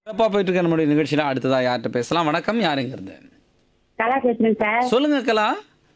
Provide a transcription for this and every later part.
சிறப்பாக போயிட்டு இருக்க நம்முடைய நிகழ்ச்சியில் அடுத்ததா யார்கிட்ட பேசலாம் வணக்கம் யாருங்கிறது கலா பேசுறேன் சார் சொல்லுங்க கலா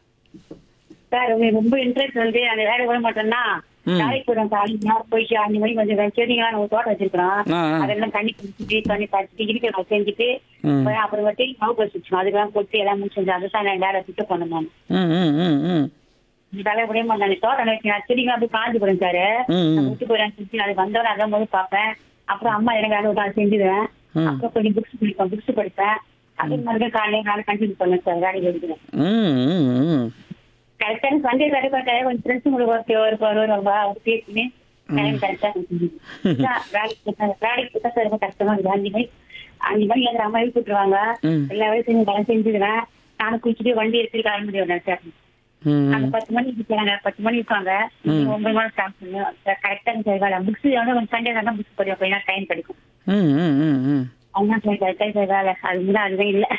சார் உங்களுக்கு ரொம்ப இன்ட்ரெஸ்ட் வந்து அந்த வேலை விட மாட்டோம்னா ம். வேலைக்கு போறோம் காலையில போயிட்டு அஞ்சு மணிக்கு கொஞ்சம் செடிங்களாம் நம்ம தோட்டம் வச்சிருக்கிறோம் ஆ, ஆ. அதெல்லாம் தண்ணி குடிச்சிட்டு தண்ணி பறிச்சுட்டு இருக்கிற செஞ்சுட்டு ம். அப்புறம் அப்புறமேட்டு மாவு வச்சுக்கணும் அதுக்கெல்லாம் கொட்டி எல்லாம் முடிச்சு அதுதான் நான் வேலை சுத்த பண்ணேன் நான் ம் ம் ம் ம் வேலை விட மாட்டேன் தோட்டம் வச்சு செடிங்க அப்படியே காஞ்சு போறேன் சார் ம், ம். விட்டு போறேன் சுற்றி அது வந்தவரை அதான் போது பார்ப்பேன் அப்புறம் அம்மா எனக்கு வேலை விட்டு அதை செஞ்சுடுவேன் ம். அப்புறம் கொஞ்சம் புக்ஸ் படிப்பேன் புக்ஸ் படிப்பேன் அதே மாதிரி காலையில நாளை கண்டினியூ பண்ணேன் சார் வேலைக்கு எடுக்கிறேன் ம் ம் ம் கரெக்டான சண்டே வேலை பார்க்க கொஞ்சம் ஃப்ரெண்ட்ஸ் உங்களுக்கு ஒரு ஒரு ஒரு ஒரு ஒரு பேசினு டைம் கரெக்டா வேலைக்கு போட்டா- வேலைக்கு போட்டா சார் ரொம்ப கஷ்டமா இருக்குது அஞ்சு மணி அஞ்சு மணி எழுதுற அம்மா எழுப்பி விட்டுருவாங்க ம். எல்லா வேலையும் வேலை செஞ்சுடுவேன் நானும் குளிச்சுட்டு வண்டி எடுத்துட்டு கிளம்பி முடியும் சார் ம் அந்த பத்து மணிக்கு இருக்காங்க பத்து மணி இருக்காங்க ஒன்பது மணி ஸ்டார்ட் பண்ணுவோம் கரெக்டா சார் வேலை புக்ஸ் வந்து கொஞ்சம் சண்டே தான் புக்ஸ் படியும் அப்படின்னா டைம் கிடைக்கும் ம் ம் ம் ம் அதுதான் சார் கரெக்டா சார் வேலை அது முன்னாடி அதுதான் இல்லை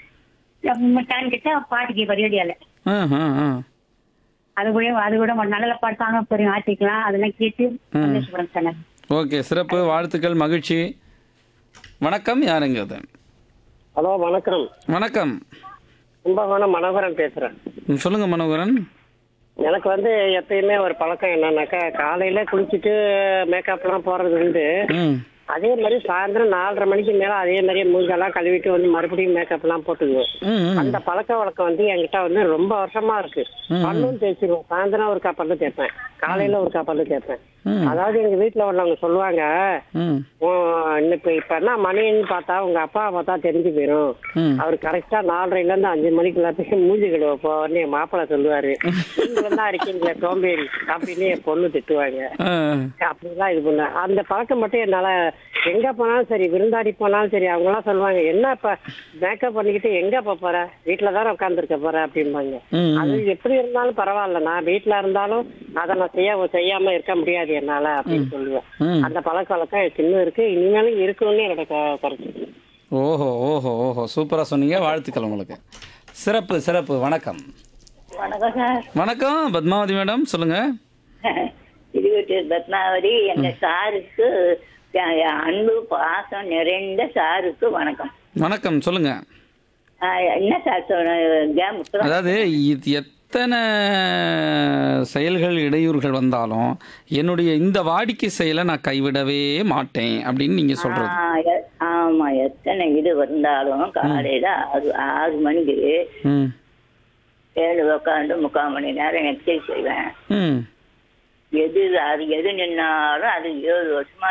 டைம் கிட்ட பாட்டுக்கு பரிவடியால ஆ ஆ ஆ அது கூட அது கூட நல்ல பாட்டாங்க பெரிய ஆட்டிக்கலாம் அதெல்லாம் கேட்டு சந்தோஷப்படுறேன் சார் நான். ஓகே சிறப்பு வாழ்த்துக்கள் மகிழ்ச்சி வணக்கம் யாருங்கிறது ஹலோ வணக்கம் வணக்கம் கும்பகோணம் மனோகரன் பேசுறேன் ம், சொல்லுங்க மனோகரன் எனக்கு வந்து எப்பயுமே ஒரு பழக்கம் என்னன்னாக்கா காலையில குளிச்சுட்டு மேக்கப்லாம் போறது உண்டு ம் அதே மாதிரி சாயந்தரம் நாலரை மணிக்கு மேல அதே மாதிரியே மூஞ்செல்லாம் கழுவிட்டு வந்து மறுபடியும் மேக்கப்லாம் போட்டுக்குவோம் ம் ம் அந்த பழக்க வழக்கம் வந்து என்கிட்ட வந்து ரொம்ப வருஷமா இருக்கு பல்லும் தேய்ச்சிருவோம் சாயந்தரம் ஒரு பல்லு தேய்ப்பேன் காலையில ஒரு பல்லு தேய்ப்பேன் ம். அதாவது எங்க வீட்டுல உள்ளவங்க சொல்லுவாங்க ம் "ஓ, இப்ப இப்ப என்ன மணின்னு பார்த்தா உங்க அப்பா பார்த்தா தெரிஞ்சு போயிடும் ம் அவர் கரெக்டா நாலரைல இருந்து அஞ்சு மணிக்குள்ள போய் மூஞ்சி கழுவ போவார்னு என் மாப்பிள்ளை சொல்லுவாரு நீங்களும் தான் இருக்கீங்களே சோம்பேறி அப்படின்னு என் பொண்ணு திட்டுவாங்க ஆ அப்படிலாம் இது பண்ண அந்த பழக்கம் மட்டும் என்னால எங்க போனாலும் சரி விருந்தாடி போனாலும் சரி அவங்க எல்லாம் சொல்லுவாங்க என்ன இப்ப மேக்கப் பண்ணிக்கிட்டு எங்க போப் போற வீட்டுல தானே உட்காந்துருக்க போற அப்படிம்பாங்க ம் அது எப்படி இருந்தாலும் பரவாயில்ல நான் வீட்டுல இருந்தாலும் அதை நான் செய்ய செய்யாம இருக்க முடியாது என்னால அப்படின்னு சொல்லுவேன் ம் அந்த பழக்க வழக்கம் எனக்கு இன்னும் இருக்கு இனிமேலும் இருக்குன்னு என்னோட க- கருத்து ஓஹோ ஓஹோ ஓஹோ சூப்பராக சொன்னீங்க வாழ்த்துக்கள் உங்களுக்கு சிறப்பு சிறப்பு வணக்கம் வணக்கம் சார் வணக்கம் பத்மாவதி மேடம் சொல்லுங்க திருவட்டூர் பத்மாவதி எங்க சாருக்கு அஹ், அன்பு பாசம் நிறைந்த சாருக்கு வணக்கம் வணக்கம் சொல்லுங்க அஹ், என்ன சார் சொன்ன கேம் அதாவது இது எத்தனை செயல்கள் இடையூறுகள் வந்தாலும் என்னுடைய இந்த வாடிக்கை செயலை நான் கைவிடவே மாட்டேன் அப்படின்னு நீங்க சொல்றது ஆமா எத்தனை இது வந்தாலும் காலையில ஆறு ஆறு மணிக்கு ம் ஏழு உட்காந்து முக்கால் மணி நேரம் எக்ஸசைஸ் செய்வேன் ம் எது அது எது நின்னாலும் அது ஏழு வருஷமா